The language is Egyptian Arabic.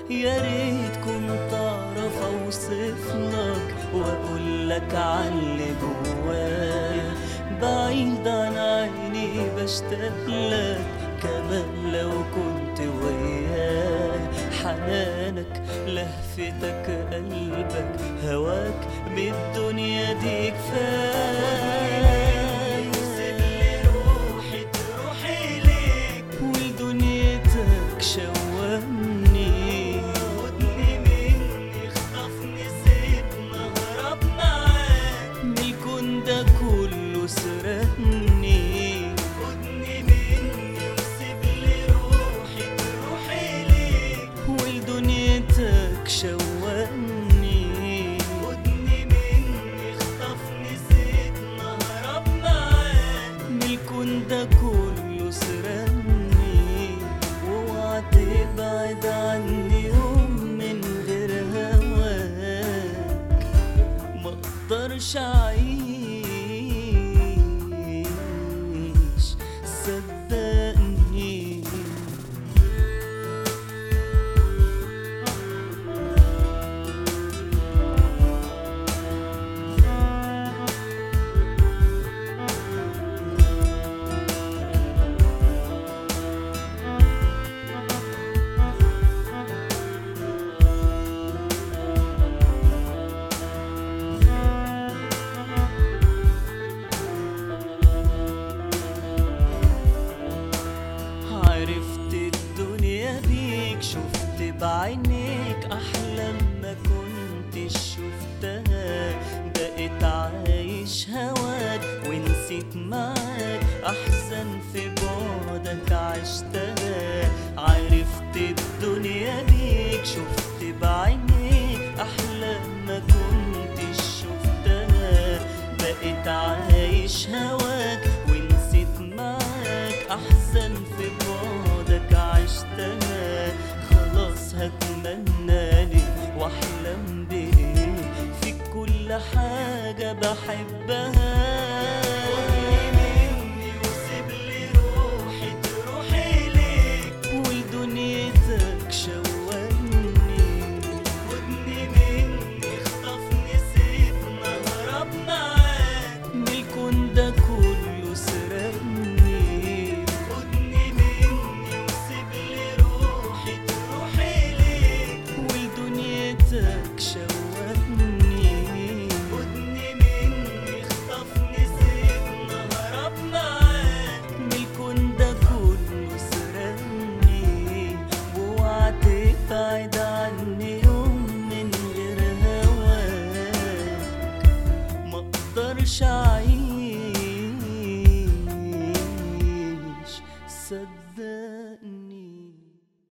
يا ريت كنت اعرف اوصف لك واقول لك على جوايا بعيد عن عيني بشتاق لك كمان لو كنت وياي حنانك لهفتك قلبك هواك بالدنيا دي كفايه سيبلي روحي تروح إليك ولدنيتك شوقني خدني مني اخطفني سيبنا اهرب معاك من الكون ده كله سرقني خدني مني وسيبلي روحي تروح إليك ولدنيتك شوقني خدني مني اخطفني سيبنا اهرب معاك من الكون ده كله سرقني واوعى تبعد عني يوم من غير هواك ما اقدرش اعيش صدقني عرفت الدنيا بيك شفت بعينيك أحلام ما كنتش شفتها بقيت عايش هواك ونسيت معاك أحسن في بعدك عشتها عرفت الدنيا بيك شفت بعينيك أحلام ما كنتش شفتها بقيت عايش هواك ونسيت معاك أحسن في بعدك عشتها خلاص هتمنى لي وأحلم بإيه في كل حاجة بحبها مني وسيبلي روحي تروح إليك ولدنيتك شوقني خدني مني اخطفني سيبنا اهرب معاك من الكون ده كله سرقني خدني مني وسيبلي روحي تروح إليك ولدنيتك شوقني خدني مني اخطفني سيبنا اهرب معاك من الكون ده كله سرقني واوعى تبعد عني يوم من غير هواك ما اقدرش